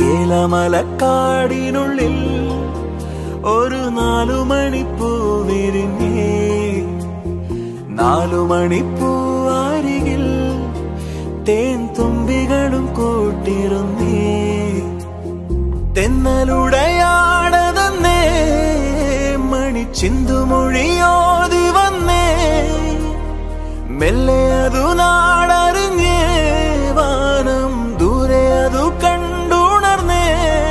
ഏലമലക്കാടിനുള്ളിൽ ഒരു നാലു മണിപ്പൂ വിരിഞ്ഞേ നാലു മണിപ്പൂ അരികിൽ തേൻ തുമ്പികളും കൂട്ടിരുന്നേ തെന്നലുടയാടതന്നേ മണി ചിന്തുമൊഴിയോതി വന്നേ മെല്ലെ അതു നാടറിഞ്ഞേ വാനം ദൂരെ അതു കണ്ടുണർന്നേ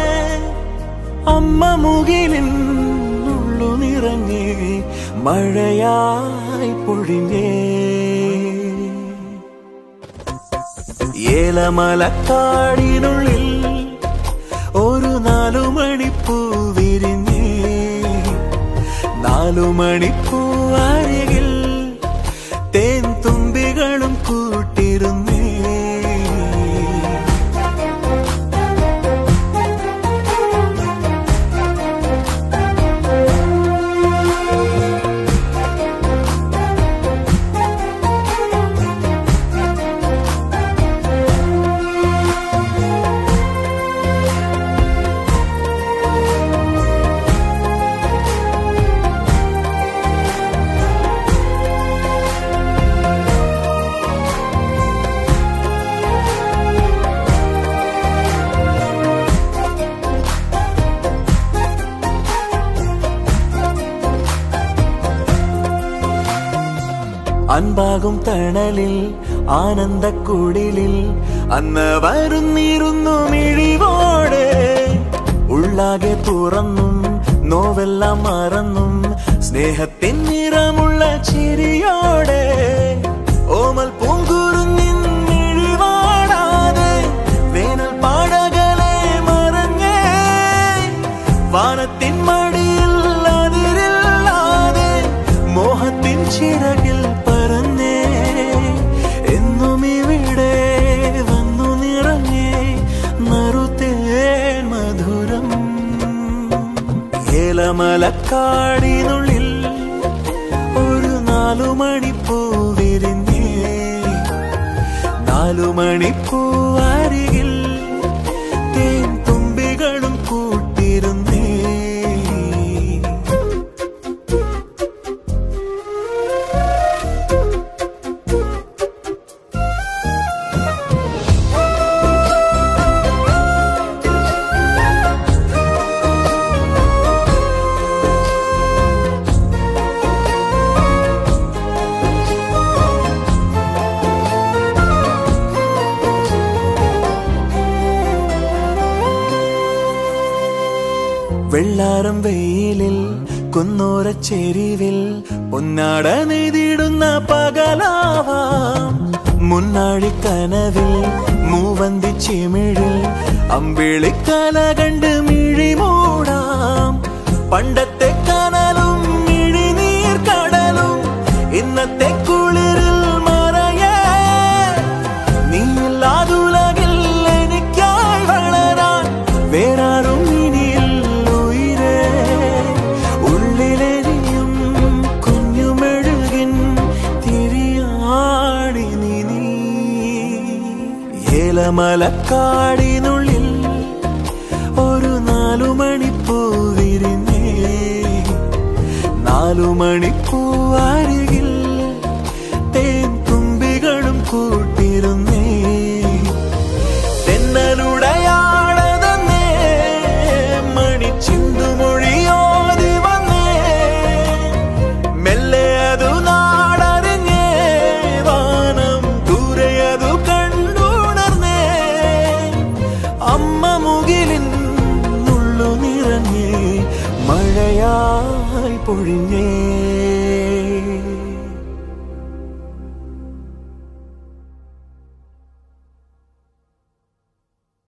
അമ്മ മുകിലിൻ ഉള്ളു നിറഞ്ഞേ മഴയായി പൊഴിഞ്ഞേ ഏലമലക്കാടിനുള്ളിൽ ഒരു നാലു മണിപ്പൂ വിരിഞ്ഞേ നാലു മണിപ്പൂ അരികിൽ തേൻ തുമ്പികളും കൂട്ടിരുന്നേ അൻപാകും തണലിൽ ആനന്ദക്കുടിലിൽ അന്ന് വരുന്നിരുന്നു മിഴിവോടെ ഉള്ളാകെ തുറന്നും നോവെല്ലാം മറന്നും സ്നേഹത്തിൻ നിറമുള്ള ചിരിയോടെ ഓമൽ പൂങ്കുറുന്നിൻ മിഴിവാടാതെ വേനൽ പാടകളെ മറഞ്ഞേ വാനത്തിൻ മടിയിൽ അതിരില്ലാതെ മോഹത്തിൻ ചിറകിൽ പറന്നേ എന്നും ഇവിടെ വന്നു നിറഞ്ഞേ നറുതേൻ മധുരം ഏലമലക്കാടിനുള്ളിൽ ഒരു നാലു മണിപ്പൂ വിരിഞ്ഞേ നാലു മണിപ്പൂ അരികിൽ തേൻ തുമ്പികളും കൂട്ടിരുന്നേ വെള്ളാരം വെയിലിൽ കുന്നോര ചെരിവിൽ പൊന്നാട നെയ്തിടുന്ന പകലാവാം മുന്നാഴി കനവിൽ മൂവന്തി ചിമിഴിൽ അമ്പിളിക്കല കണ്ട് മിഴി മൂടാം പണ്ടത്തെ കനലും മിഴിനീർ കടലും ഇന്നത്തെ കുളിരിൽ മറയേ നീയില്ലാതുലകിൽ എനിക്കായി വളരാൻ വേറാരും ഇനിയിൽ ഉയരേ ഉള്ളിലെരിയും കുഞ്ഞുമെഴുകിൻ തിരിയാടി നീ നീ ഏലമലക്കാടിനുള്ളിൽ ഒരു നാലു മണിപ്പൂ വിരിഞ്ഞേ നാലു മണിപ്പൂ അരികിൽ തേൻ തുമ്പികളും കൂട്ടിരുന്നേ തെന്നലുടയാടതന്നേ മണി ചിന്തുമൊഴിയോതി വന്നേ മെല്ലെ അതു നാടറിഞ്ഞേ വാനം ദൂരെ അതു കണ്ടുണർന്നേ അമ്മ മുകിലിൻ ഉള്ളു നിറഞ്ഞേ മഴയായി പൊഴിഞ്ഞേ